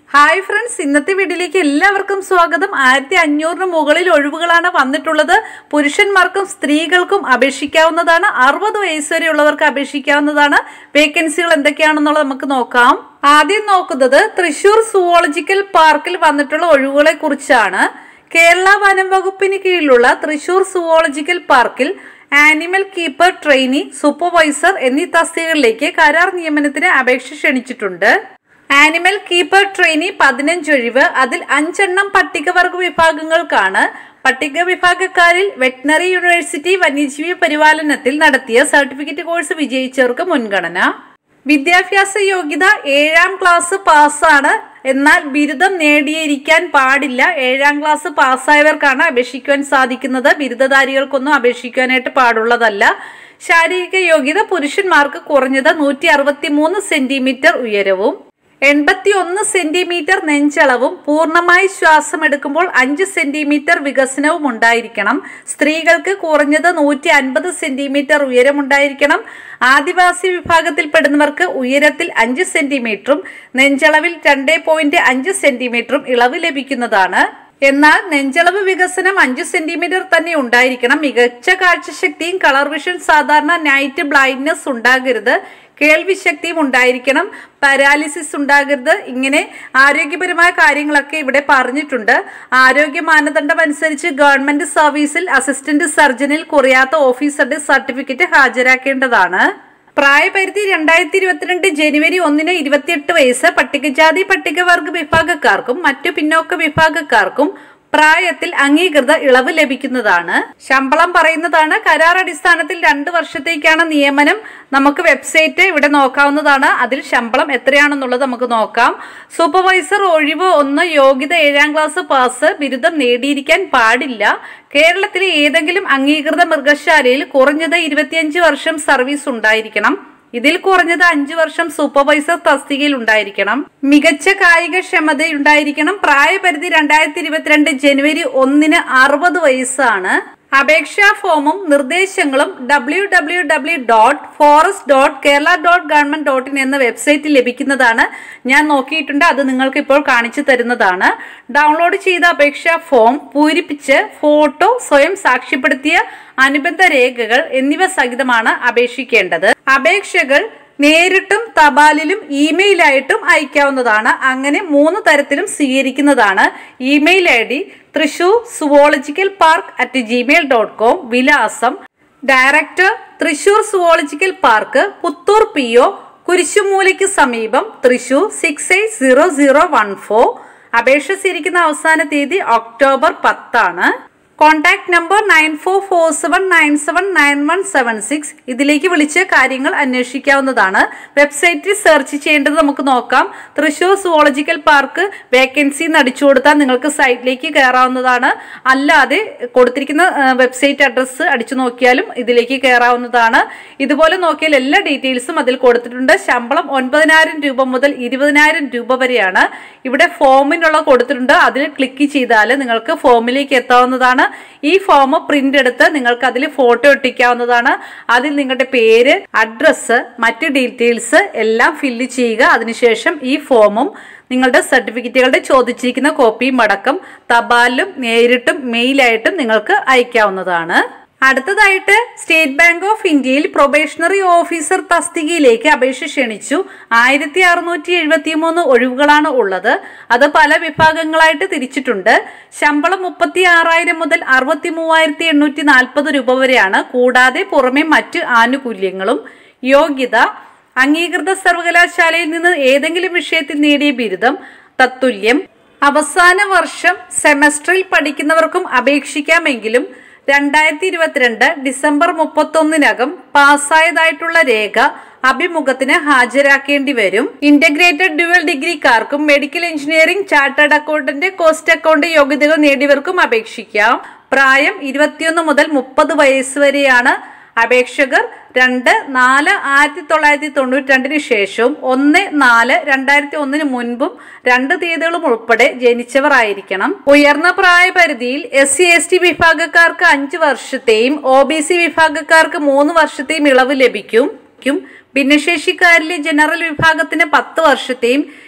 hi friends ഇന്നത്തെ വീഡിയോയിലേക്ക് എല്ലാവർക്കും സ്വാഗതം ആയിരത്തി അഞ്ഞൂറിന് മുകളിൽ ഒഴിവുകളാണ് വന്നിട്ടുള്ളത് പുരുഷന്മാർക്കും സ്ത്രീകൾക്കും അപേക്ഷിക്കാവുന്നതാണ് അറുപത് വയസ്സ് വരെയുള്ളവർക്ക് അപേക്ഷിക്കാവുന്നതാണ് വേക്കൻസികൾ എന്തൊക്കെയാണെന്നുള്ളത് നമുക്ക് നോക്കാം ആദ്യം നോക്കുന്നത് തൃശൂർ സുവോളജിക്കൽ പാർക്കിൽ വന്നിട്ടുള്ള ഒഴിവുകളെ കുറിച്ചാണ് കേരള വനം വകുപ്പിന് കീഴിലുള്ള തൃശൂർ സുവോളജിക്കൽ പാർക്കിൽ ആനിമൽ കീപ്പർ ട്രെയിനി സൂപ്പർവൈസർ എന്നീ തസ്തികകളിലേക്ക് കരാർ നിയമനത്തിന് അപേക്ഷ ക്ഷണിച്ചിട്ടുണ്ട് ആനിമൽ കീപ്പർ ട്രെയിനി പതിനഞ്ച് ഒഴിവ് അതിൽ അഞ്ചെണ്ണം പട്ടികവർഗ വിഭാഗങ്ങൾക്കാണ് പട്ടിക വിഭാഗക്കാരിൽ വെറ്റിനറി യൂണിവേഴ്സിറ്റി വന്യജീവി പരിപാലനത്തിൽ നടത്തിയ സർട്ടിഫിക്കറ്റ് കോഴ്സ് വിജയിച്ചവർക്ക് മുൻഗണന വിദ്യാഭ്യാസ യോഗ്യത ഏഴാം ക്ലാസ് പാസ്സാണ് എന്നാൽ ബിരുദം നേടിയിരിക്കാൻ പാടില്ല ഏഴാം ക്ലാസ് പാസ്സായവർക്കാണ് അപേക്ഷിക്കുവാൻ സാധിക്കുന്നത് ബിരുദധാരികൾക്കൊന്നും അപേക്ഷിക്കുവാനായിട്ട് പാടുള്ളതല്ല ശാരീരിക യോഗ്യത പുരുഷന്മാർക്ക് കുറഞ്ഞത് നൂറ്റി അറുപത്തി മൂന്ന് സെന്റിമീറ്റർ ഉയരവും എൺപത്തി ഒന്ന് സെന്റിമീറ്റർ നെഞ്ചളവും പൂർണ്ണമായി ശ്വാസം എടുക്കുമ്പോൾ അഞ്ച് സെന്റിമീറ്റർ വികസനവും ഉണ്ടായിരിക്കണം സ്ത്രീകൾക്ക് കുറഞ്ഞത് നൂറ്റി അൻപത് സെന്റിമീറ്റർ ഉയരമുണ്ടായിരിക്കണം ആദിവാസി വിഭാഗത്തിൽപ്പെടുന്നവർക്ക് ഉയരത്തിൽ അഞ്ച് സെന്റിമീറ്ററും നെഞ്ചളവിൽ രണ്ട് പോയിന്റ് അഞ്ച് സെന്റിമീറ്ററും ഇളവ് ലഭിക്കുന്നതാണ് എന്നാൽ നെഞ്ചളവ് വികസനം അഞ്ച് സെന്റിമീറ്റർ തന്നെ ഉണ്ടായിരിക്കണം മികച്ച കാഴ്ചശക്തിയും കളർ വിഷൻ സാധാരണ നൈറ്റ് ബ്ലൈൻഡ്നെസ് ഉണ്ടാകരുത് കേൾവി ശക്തിയും ഉണ്ടായിരിക്കണം പാരാലിസിസ് ഉണ്ടാകരുത് ഇങ്ങനെ ആരോഗ്യപരമായ കാര്യങ്ങളൊക്കെ ഇവിടെ പറഞ്ഞിട്ടുണ്ട് ആരോഗ്യ മാനദണ്ഡം അനുസരിച്ച് ഗവൺമെന്റ് സർവീസിൽ അസിസ്റ്റന്റ് സർജനിൽ കുറയാത്ത ഓഫീസറുടെ സർട്ടിഫിക്കറ്റ് ഹാജരാക്കേണ്ടതാണ് പ്രായപരിധി രണ്ടായിരത്തി ഇരുപത്തിരണ്ട് ജനുവരി ഒന്നിന് ഇരുപത്തിയെട്ട് വയസ്സ് പട്ടികജാതി പട്ടികവർഗ വിഭാഗക്കാർക്കും മറ്റു പിന്നോക്ക വിഭാഗക്കാർക്കും പ്രായത്തിൽ അംഗീകൃത ഇളവ് ലഭിക്കുന്നതാണ് ശമ്പളം പറയുന്നതാണ് കരാർ അടിസ്ഥാനത്തിൽ രണ്ട് വർഷത്തേക്കാണ് നിയമനം നമുക്ക് വെബ്സൈറ്റ് ഇവിടെ നോക്കാവുന്നതാണ് അതിൽ ശമ്പളം എത്രയാണെന്നുള്ളത് നമുക്ക് നോക്കാം സൂപ്പർവൈസർ ഒഴിവ് ഒന്ന് യോഗ്യത ഏഴാം ക്ലാസ് പാസ് ബിരുദം നേടിയിരിക്കാൻ പാടില്ല കേരളത്തിലെ ഏതെങ്കിലും അംഗീകൃത മൃഗശാലയിൽ കുറഞ്ഞത് ഇരുപത്തിയഞ്ച് വർഷം സർവീസ് ഉണ്ടായിരിക്കണം ഇതിൽ കുറഞ്ഞത് അഞ്ചു വർഷം സൂപ്പർവൈസർ തസ്തികയിൽ ഉണ്ടായിരിക്കണം മികച്ച കായികക്ഷമത ഉണ്ടായിരിക്കണം പ്രായപരിധി രണ്ടായിരത്തി ഇരുപത്തിരണ്ട് ജനുവരി ഒന്നിന് അറുപത് വയസ്സാണ് അപേക്ഷാ ഫോമും നിർദ്ദേശങ്ങളും W W W dot forest dot Kerala dot government dot in എന്ന വെബ്സൈറ്റിൽ ലഭിക്കുന്നതാണ് ഞാൻ നോക്കിയിട്ടുണ്ട് അത് നിങ്ങൾക്ക് ഇപ്പോൾ കാണിച്ചു തരുന്നതാണ് ഡൗൺലോഡ് ചെയ്ത അപേക്ഷാ ഫോം പൂരിപ്പിച്ച് ഫോട്ടോ സ്വയം സാക്ഷ്യപ്പെടുത്തിയ അനുബന്ധ രേഖകൾ എന്നിവ സഹിതമാണ് അപേക്ഷിക്കേണ്ടത് അപേക്ഷകൾ നേരിട്ടും തപാലിലും ഇമെയിലായിട്ടും അയക്കാവുന്നതാണ് അങ്ങനെ മൂന്ന് തരത്തിലും സ്വീകരിക്കുന്നതാണ് email I D Thrissur zoological park at Gmail dot com വിലാസം director Thrissur zoological park Puthur P O കുരിശുമൂലയ്ക്ക് സമീപം Thrissur six eight zero zero one four അപേക്ഷ സ്വീകരിക്കുന്ന അവസാന തീയതി ഒക്ടോബർ പത്താണ് contact number nine four four seven nine seven nine one seven six ഇതിലേക്ക് വിളിച്ച് കാര്യങ്ങൾ അന്വേഷിക്കാവുന്നതാണ് വെബ്സൈറ്റിൽ സെർച്ച് ചെയ്യേണ്ടത് നമുക്ക് നോക്കാം തൃശൂർ സുവോളജിക്കൽ പാർക്ക് വേക്കൻസി എന്ന് അടിച്ചു കൊടുത്താൽ നിങ്ങൾക്ക് സൈറ്റിലേക്ക് കയറാവുന്നതാണ് അല്ലാതെ കൊടുത്തിരിക്കുന്ന വെബ്സൈറ്റ് അഡ്രസ്സ് അടിച്ചു നോക്കിയാലും ഇതിലേക്ക് കയറാവുന്നതാണ് ഇതുപോലെ നോക്കിയാൽ എല്ലാ ഡീറ്റെയിൽസും അതിൽ കൊടുത്തിട്ടുണ്ട് ശമ്പളം ഒൻപതിനായിരം രൂപ മുതൽ ഇരുപതിനായിരം രൂപ വരെയാണ് ഇവിടെ ഫോമിനുള്ള കൊടുത്തിട്ടുണ്ട് അതിൽ ക്ലിക്ക് ചെയ്താൽ നിങ്ങൾക്ക് ഫോമിലേക്ക് എത്താവുന്നതാണ് ഈ ഫോം പ്രിന്റ് എടുത്ത് നിങ്ങൾക്ക് അതിൽ ഫോട്ടോ ഒട്ടിക്കാവുന്നതാണ് അതിൽ നിങ്ങളുടെ പേര് അഡ്രസ്സ് മറ്റ് ഡീറ്റെയിൽസ് എല്ലാം ഫില്ല് ചെയ്യുക അതിനുശേഷം ഈ ഫോമും നിങ്ങളുടെ സർട്ടിഫിക്കറ്റുകളുടെ ചോദിച്ചിരിക്കുന്ന കോപ്പിയും അടക്കം തപാലിലും നേരിട്ടും മെയിലായിട്ടും നിങ്ങൾക്ക് അയക്കാവുന്നതാണ് അടുത്തതായിട്ട് സ്റ്റേറ്റ് ബാങ്ക് ഓഫ് ഇന്ത്യയിൽ പ്രൊബേഷണറി ഓഫീസർ തസ്തികയിലേക്ക് അപേക്ഷ ക്ഷണിച്ചു ആയിരത്തി അറുന്നൂറ്റി എഴുപത്തി മൂന്ന് ഒഴിവുകളാണ് ഉള്ളത് അത് പല വിഭാഗങ്ങളായിട്ട് തിരിച്ചിട്ടുണ്ട് ശമ്പളം മുപ്പത്തി ആറായിരം മുതൽ അറുപത്തി മൂവായിരത്തി എണ്ണൂറ്റി നാൽപ്പത് രൂപ വരെയാണ് കൂടാതെ പുറമെ മറ്റ് ആനുകൂല്യങ്ങളും യോഗ്യത അംഗീകൃത സർവകലാശാലയിൽ നിന്ന് ഏതെങ്കിലും വിഷയത്തിൽ നേടിയ ബിരുദം തത്തുല്യം അവസാന വർഷം സെമസ്റ്ററിൽ പഠിക്കുന്നവർക്കും അപേക്ഷിക്കാമെങ്കിലും രണ്ടായിരത്തി ഇരുപത്തിരണ്ട് ഡിസംബർ മുപ്പത്തൊന്നിനകം പാസ്സായതായിട്ടുള്ള രേഖ അഭിമുഖത്തിന് ഹാജരാക്കേണ്ടി വരും ഇന്റഗ്രേറ്റഡ് ഡ്യുവൽ ഡിഗ്രിക്കാർക്കും medical engineering chartered accountant cost account യോഗ്യതകൾ നേടിയവർക്കും അപേക്ഷിക്കാം പ്രായം ഇരുപത്തിയൊന്ന് മുതൽ മുപ്പത് വയസ്സ് വരെയാണ് അപേക്ഷകർ രണ്ട് നാല് ആയിരത്തി തൊള്ളായിരത്തി തൊണ്ണൂറ്റി രണ്ടിന് ശേഷവും ഒന്ന് നാല് രണ്ടായിരത്തി ഒന്നിന് മുൻപും രണ്ട് തീയതികളും ഉൾപ്പെടെ ജനിച്ചവർ ആയിരിക്കണം ഉയർന്ന പ്രായപരിധിയിൽ എസ് സി എസ് ടി വിഭാഗക്കാർക്ക് അഞ്ച് വർഷത്തെയും ഒ ബി സി വിഭാഗക്കാർക്ക് മൂന്ന് വർഷത്തെയും ഇളവ് ലഭിക്കും ഭിന്നശേഷിക്കാരിലെ ജനറൽ വിഭാഗത്തിന് പത്ത് വർഷത്തെയും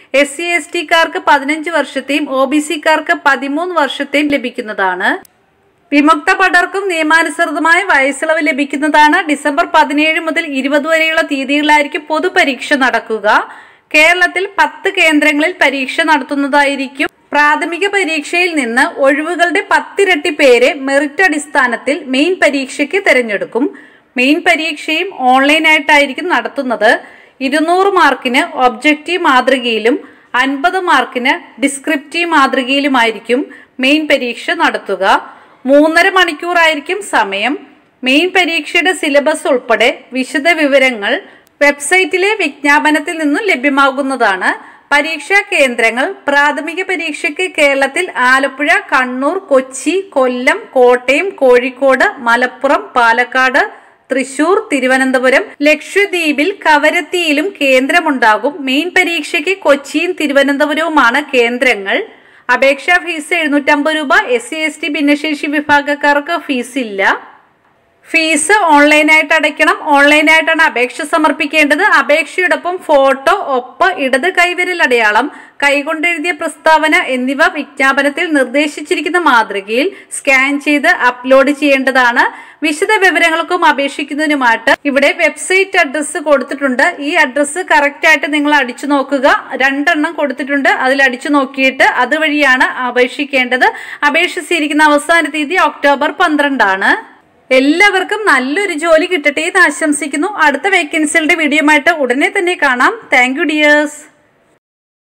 എസ് സി എസ് ടിക്കാർക്ക് പതിനഞ്ച് വർഷത്തെയും ഒ ബി സിക്കാർക്ക് പതിമൂന്ന് വർഷത്തെയും ലഭിക്കുന്നതാണ് വിമുക്ത ഭടർക്കും നിയമാനുസൃതമായ വയസ്സിളവ് ലഭിക്കുന്നതാണ് ഡിസംബർ പതിനേഴ് മുതൽ ഇരുപത് വരെയുള്ള തീയതികളിലായിരിക്കും പൊതുപരീക്ഷ നടക്കുക കേരളത്തിൽ പത്ത് കേന്ദ്രങ്ങളിൽ പരീക്ഷ നടത്തുന്നതായിരിക്കും പ്രാഥമിക പരീക്ഷയിൽ നിന്ന് ഒഴിവുകളുടെ പത്തിരട്ടി പേരെ മെറിറ്റ് അടിസ്ഥാനത്തിൽ മെയിൻ പരീക്ഷയ്ക്ക് തിരഞ്ഞെടുക്കും മെയിൻ പരീക്ഷയും ഓൺലൈനായിട്ടായിരിക്കും നടത്തുന്നത് ഇരുന്നൂറ് മാർക്കിന് ഒബ്ജക്റ്റീവ് മാതൃകയിലും അൻപത് മാർക്കിന് ഡിസ്ക്രിപ്റ്റീവ് മാതൃകയിലുമായിരിക്കും മെയിൻ പരീക്ഷ നടത്തുക മൂന്നര മണിക്കൂറായിരിക്കും സമയം മെയിൻ പരീക്ഷയുടെ സിലബസ് ഉൾപ്പെടെ വിശദ വിവരങ്ങൾ വെബ്സൈറ്റിലെ വിജ്ഞാപനത്തിൽ നിന്നും ലഭ്യമാകുന്നതാണ് പരീക്ഷാ കേന്ദ്രങ്ങൾ പ്രാഥമിക പരീക്ഷയ്ക്ക് കേരളത്തിൽ ആലപ്പുഴ കണ്ണൂർ കൊച്ചി കൊല്ലം കോട്ടയം കോഴിക്കോട് മലപ്പുറം പാലക്കാട് തൃശൂർ തിരുവനന്തപുരം ലക്ഷദ്വീപിൽ കവരത്തിയിലും കേന്ദ്രമുണ്ടാകും മെയിൻ പരീക്ഷയ്ക്ക് കൊച്ചിയും തിരുവനന്തപുരവുമാണ് കേന്ദ്രങ്ങൾ അപേക്ഷാ ഫീസ് എഴുന്നൂറ്റമ്പത് രൂപ എസ് സി എസ് ടി ഭിന്നശേഷി വിഭാഗക്കാർക്ക് ഫീസ് ഇല്ല ഫീസ് ഓൺലൈനായിട്ട് അടയ്ക്കണം ഓൺലൈനായിട്ടാണ് അപേക്ഷ സമർപ്പിക്കേണ്ടത് അപേക്ഷയോടൊപ്പം ഫോട്ടോ ഒപ്പ് ഇടത് കൈവിരൽ അടയാളം കൈകൊണ്ടെഴുതിയ പ്രസ്താവന എന്നിവ വിജ്ഞാപനത്തിൽ നിർദ്ദേശിച്ചിരിക്കുന്ന മാതൃകയിൽ സ്കാൻ ചെയ്ത് അപ്ലോഡ് ചെയ്യേണ്ടതാണ് വിശദ വിവരങ്ങൾക്കും അപേക്ഷിക്കുന്നതിനുമായിട്ട് ഇവിടെ വെബ്സൈറ്റ് അഡ്രസ്സ് കൊടുത്തിട്ടുണ്ട് ഈ അഡ്രസ്സ് കറക്റ്റ് ആയിട്ട് നിങ്ങൾ അടിച്ചു നോക്കുക രണ്ടെണ്ണം കൊടുത്തിട്ടുണ്ട് അതിൽ അടിച്ചു നോക്കിയിട്ട് അതുവഴിയാണ് അപേക്ഷിക്കേണ്ടത് അപേക്ഷിച്ചിരിക്കുന്ന അവസാന തീയതി ഒക്ടോബർ പന്ത്രണ്ടാണ് എല്ലാവർക്കും നല്ലൊരു ജോലി കിട്ടട്ടെ എന്ന് ആശംസിക്കുന്നു അടുത്ത വേക്കൻസികളുടെ വീഡിയോ ആയിട്ട് ഉടനെ തന്നെ കാണാം താങ്ക് യു ഡിയേഴ്സ്